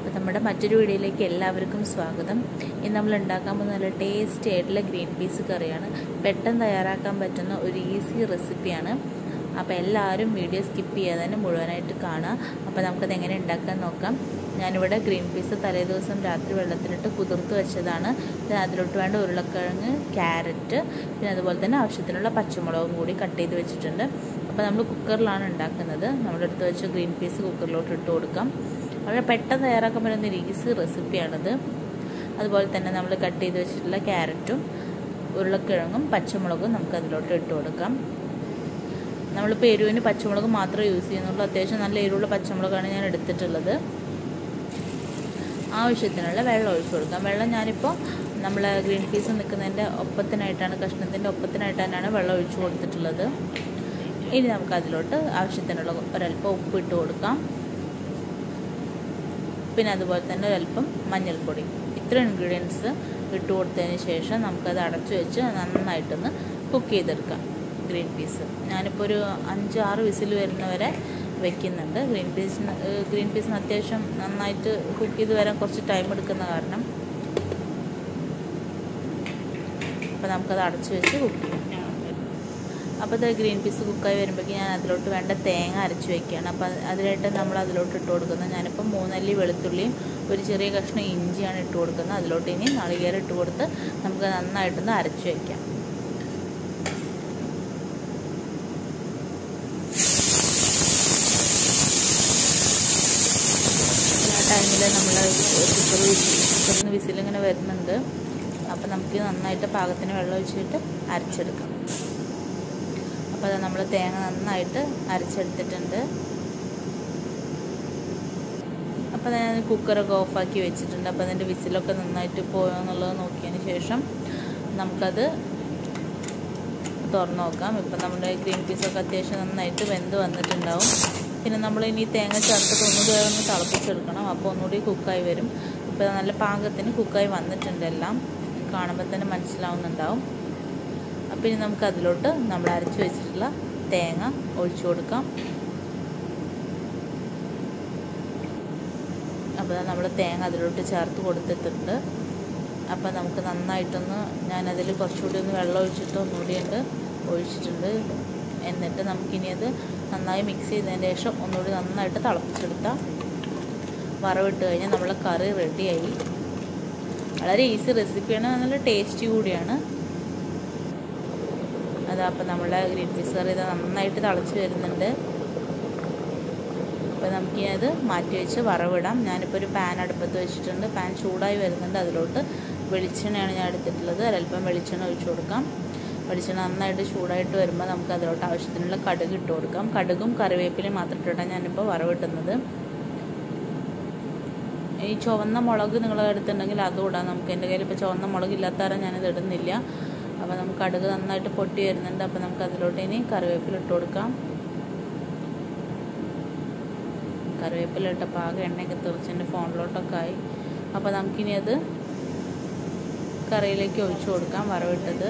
അപ്പോൾ നമ്മുടെ മറ്റൊരു വീഡിയോയിലേക്ക് എല്ലാവർക്കും സ്വാഗതം ഇന്ന് നമ്മൾ ഉണ്ടാക്കാൻ പോകുന്ന നല്ല ടേസ്റ്റി ആയിട്ടുള്ള ഗ്രീൻ പീസ് കറിയാണ് പെട്ടെന്ന് തയ്യാറാക്കാൻ പറ്റുന്ന ഒരു ഈസി റെസിപ്പിയാണ് അപ്പോൾ എല്ലാവരും വീഡിയോ സ്കിപ്പ് ചെയ്യാതെ തന്നെ മുഴുവനായിട്ട് കാണുക അപ്പോൾ നമുക്കത് എങ്ങനെ ഉണ്ടാക്കാൻ നോക്കാം ഞാനിവിടെ ഗ്രീൻ പീസ് തലേ ദിവസം രാത്രി വെള്ളത്തിലിട്ട് കുതിർത്ത് വെച്ചതാണ് പിന്നെ അതിലോട്ട് വേണ്ട ഉരുളക്കിഴങ്ങ് ക്യാരറ്റ് പിന്നെ അതുപോലെ തന്നെ ആവശ്യത്തിനുള്ള പച്ചമുളകും കൂടി കട്ട് ചെയ്ത് വെച്ചിട്ടുണ്ട് അപ്പോൾ നമ്മൾ കുക്കറിലാണ് ഉണ്ടാക്കുന്നത് നമ്മുടെ അടുത്ത് വെച്ച ഗ്രീൻ പീസ് കുക്കറിലോട്ട് ഇട്ട് കൊടുക്കാം വളരെ പെട്ടെന്ന് തയ്യാറാക്കാൻ പറ്റുന്ന ഒരു ഈസി റെസിപ്പിയാണത് അതുപോലെ തന്നെ നമ്മൾ കട്ട് ചെയ്ത് വെച്ചിട്ടുള്ള ക്യാരറ്റും ഉരുളക്കിഴങ്ങും പച്ചമുളകും നമുക്ക് അതിലോട്ട് ഇട്ട് കൊടുക്കാം നമ്മളിപ്പോൾ എരിവിന് പച്ചമുളക് മാത്രമേ യൂസ് ചെയ്യുന്നുള്ളൂ അത്യാവശ്യം നല്ല എരിവുള്ള പച്ചമുളകാണ് ഞാൻ എടുത്തിട്ടുള്ളത് ആവശ്യത്തിനുള്ള വെള്ളം ഒഴിച്ചു കൊടുക്കാം വെള്ളം ഞാനിപ്പോൾ നമ്മൾ ഗ്രീൻ പീസ് നിൽക്കുന്നതിൻ്റെ ഒപ്പത്തിനായിട്ടാണ് കഷ്ണത്തിൻ്റെ ഒപ്പത്തിനായിട്ട് തന്നെയാണ് വെള്ളം ഒഴിച്ചു കൊടുത്തിട്ടുള്ളത് ഇനി നമുക്ക് അതിലോട്ട് ആവശ്യത്തിനുള്ള ഒരല്പം ഉപ്പ് ഇട്ട് കൊടുക്കാം പിന്നെ അതുപോലെ തന്നെ ഒരല്പം മഞ്ഞൾപ്പൊടി ഇത്ര ഇൻഗ്രീഡിയൻസ് ഇട്ട് കൊടുത്തതിന് ശേഷം നമുക്കത് അടച്ചു വെച്ച് നന്നായിട്ടൊന്ന് കുക്ക് ചെയ്തെടുക്കാം ഗ്രീൻ പീസ് ഞാനിപ്പോൾ ഒരു അഞ്ച് ആറ് വിസിൽ വരുന്നവരെ വെക്കുന്നുണ്ട് ഗ്രീൻ പീസിന് ഗ്രീൻ പീസിന് അത്യാവശ്യം നന്നായിട്ട് കുക്ക് ചെയ്ത് വരാൻ കുറച്ച് ടൈം എടുക്കുന്ന കാരണം അപ്പോൾ നമുക്കത് അടച്ചു വെച്ച് കുക്ക് ചെയ്യാം അപ്പോൾ ഇത് ഗ്രീൻ പീസ് കുക്കായി വരുമ്പോഴേക്കും ഞാൻ അതിലോട്ട് വേണ്ട തേങ്ങ അരച്ച് വെക്കുകയാണ് അപ്പോൾ അതിലായിട്ട് നമ്മൾ അതിലോട്ട് ഇട്ട് കൊടുക്കുന്നത് ഞാനിപ്പോൾ മൂന്നല്ലി വെളുത്തുള്ളിയും ഒരു ചെറിയ കഷ്ണം ഇഞ്ചിയാണ് ഇട്ട് കൊടുക്കുന്നത് അതിലോട്ട് ഇനി നാളികേരം ഇട്ട് കൊടുത്ത് നമുക്ക് നന്നായിട്ടൊന്ന് അരച്ച് വയ്ക്കാം ആ ടൈമിൽ നമ്മൾ കുക്കർ കുക്കറിൽ നിന്ന് വിസിലിങ്ങനെ വരുന്നുണ്ട് അപ്പോൾ നമുക്ക് നന്നായിട്ട് പാകത്തിന് വെള്ളം ഒഴിച്ചിട്ട് അരച്ചെടുക്കാം അപ്പോൾ അത് നമ്മൾ തേങ്ങ നന്നായിട്ട് അരച്ചെടുത്തിട്ടുണ്ട് അപ്പോൾ ഞാൻ കുക്കറൊക്കെ ഓഫാക്കി വെച്ചിട്ടുണ്ട് അപ്പോൾ അതിൻ്റെ വിസിലൊക്കെ നന്നായിട്ട് പോയോ എന്നുള്ളത് നോക്കിയതിന് ശേഷം നമുക്കത് തുറന്ന് നോക്കാം ഇപ്പം നമ്മുടെ ഗ്രീൻ പീസൊക്കെ അത്യാവശ്യം നന്നായിട്ട് വെന്ത് വന്നിട്ടുണ്ടാവും പിന്നെ നമ്മൾ ഇനി തേങ്ങ ചേർത്തിട്ട് ഒന്നുകൂടി ഒന്ന് തിളപ്പിച്ചെടുക്കണം അപ്പോൾ ഒന്നുകൂടി കുക്കായി വരും ഇപ്പോൾ നല്ല പാകത്തിന് കുക്കായി വന്നിട്ടുണ്ട് എല്ലാം കാണുമ്പോൾ തന്നെ മനസ്സിലാവുന്നുണ്ടാവും അപ്പോൾ ഇനി നമുക്ക് അതിലോട്ട് നമ്മൾ അരച്ച് വെച്ചിട്ടുള്ള തേങ്ങ ഒഴിച്ചു കൊടുക്കാം അപ്പോൾ നമ്മൾ തേങ്ങ അതിലോട്ട് ചേർത്ത് കൊടുത്തിട്ടുണ്ട് അപ്പോൾ നമുക്ക് നന്നായിട്ടൊന്ന് ഞാനതിൽ കുറച്ചുകൂടി ഒന്ന് വെള്ളം ഒഴിച്ചിട്ട് ഒന്നുകൂടി ഉണ്ട് ഒഴിച്ചിട്ടുണ്ട് എന്നിട്ട് നമുക്കിനി അത് നന്നായി മിക്സ് ചെയ്തതിന് ശേഷം ഒന്നുകൂടി നന്നായിട്ട് തിളപ്പിച്ചെടുത്താൽ വറവിട്ട് കഴിഞ്ഞാൽ നമ്മളെ കറി റെഡിയായി വളരെ ഈസി റെസിപ്പിയാണ് നല്ല ടേസ്റ്റി കൂടിയാണ് അതാ അപ്പം നമ്മളെ ഗ്രീൻ പീസ് കറി ഇത് നന്നായിട്ട് തിളച്ച് വരുന്നുണ്ട് അപ്പോൾ നമുക്കിനി അത് മാറ്റി വെച്ച് വറവിടാം ഞാനിപ്പോൾ ഒരു പാൻ അടുപ്പത്ത് വെച്ചിട്ടുണ്ട് പാൻ ചൂടായി വരുന്നുണ്ട് അതിലോട്ട് വെളിച്ചെണ്ണയാണ് ഞാൻ എടുത്തിട്ടുള്ളത് ഒരല്പം വെളിച്ചെണ്ണ ഒഴിച്ചു കൊടുക്കാം വെളിച്ചെണ്ണ നന്നായിട്ട് ചൂടായിട്ട് വരുമ്പോൾ നമുക്ക് അതിലോട്ട് ആവശ്യത്തിനുള്ള കടുക് ഇട്ട് കൊടുക്കാം കടുകും കറിവേപ്പിലയും മാത്രം ഇട്ടിട്ടാണ് ഞാനിപ്പോൾ വറവിട്ടുന്നത് ഈ ചുവന്ന മുളക് നിങ്ങളുടെ അടുത്തുണ്ടെങ്കിൽ അതും ഇടാം നമുക്ക് എൻ്റെ കയ്യിൽ ഇപ്പോൾ ചുവന്ന മുളക് ഇല്ലാത്ത കാരണം ഞാനിത് ഇടുന്നില്ല അപ്പോൾ നമുക്ക് കടുക് നന്നായിട്ട് പൊട്ടി വരുന്നുണ്ട് അപ്പോൾ നമുക്ക് അതിലോട്ട് ഇനി കറിവേപ്പില ഇട്ട് കൊടുക്കാം കറിവേപ്പില ഇട്ട പാകം എണ്ണയൊക്കെ തെറിച്ച് എൻ്റെ ഫോണിലോട്ടൊക്കെ ആയി അപ്പോൾ നമുക്കിനി അത് കറിയിലേക്ക് ഒഴിച്ചു കൊടുക്കാം വറവിട്ടത്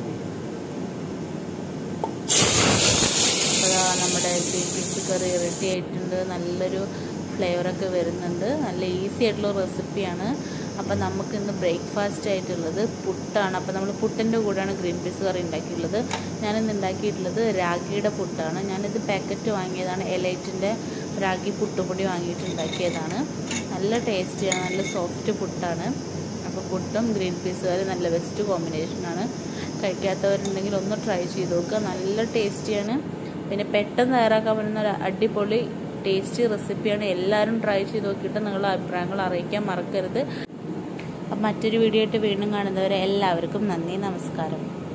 അപ്പോൾ നമ്മുടെ ഗ്രീൻ പീസ് കറി റെഡി ആയിട്ടുണ്ട് നല്ലൊരു ഫ്ലേവറൊക്കെ വരുന്നുണ്ട് നല്ല ഈസി ആയിട്ടുള്ള റെസിപ്പിയാണ് അപ്പോൾ നമുക്ക് ഇന്ന് ബ്രേക്ക്ഫാസ്റ്റ് ആയിട്ടുള്ളത് പുട്ടാണ് അപ്പോൾ നമ്മൾ പുട്ടിൻ്റെ കൂടെയാണ് ഗ്രീൻ പീസ് കറി ഉണ്ടാക്കിയിട്ടുള്ളത് ഞാനിന്ന് ഉണ്ടാക്കിയിട്ടുള്ളത് രാഗിയുടെ പുട്ടാണ് ഞാനിത് പാക്കറ്റ് വാങ്ങിയതാണ് എലൈറ്റിൻ്റെ രാഗി പുട്ടുപൊടി വാങ്ങിയിട്ട് ഉണ്ടാക്കിയതാണ് നല്ല ടേസ്റ്റിയാണ് നല്ല സോഫ്റ്റ് പുട്ടാണ് അപ്പോൾ പുട്ടും ഗ്രീൻ പീസ് കറി നല്ല ബെസ്റ്റ് കോമ്പിനേഷനാണ് കഴിക്കാത്തവരുണ്ടെങ്കിൽ ഒന്ന് ട്രൈ ചെയ്ത് നോക്കുക നല്ല ടേസ്റ്റിയാണ് പിന്നെ പെട്ടെന്ന് തയ്യാറാക്കാൻ പറ്റുന്ന ഒരു അടിപൊളി ടേസ്റ്റി റെസിപ്പിയാണ് എല്ലാവരും ട്രൈ ചെയ്ത് നോക്കിയിട്ട് നിങ്ങളുടെ അഭിപ്രായങ്ങൾ അറിയിക്കാൻ മറക്കരുത് അപ്പം മറ്റൊരു വീഡിയോ ആയിട്ട് വീണ്ടും കാണുന്നവരെ എല്ലാവർക്കും നന്ദി നമസ്കാരം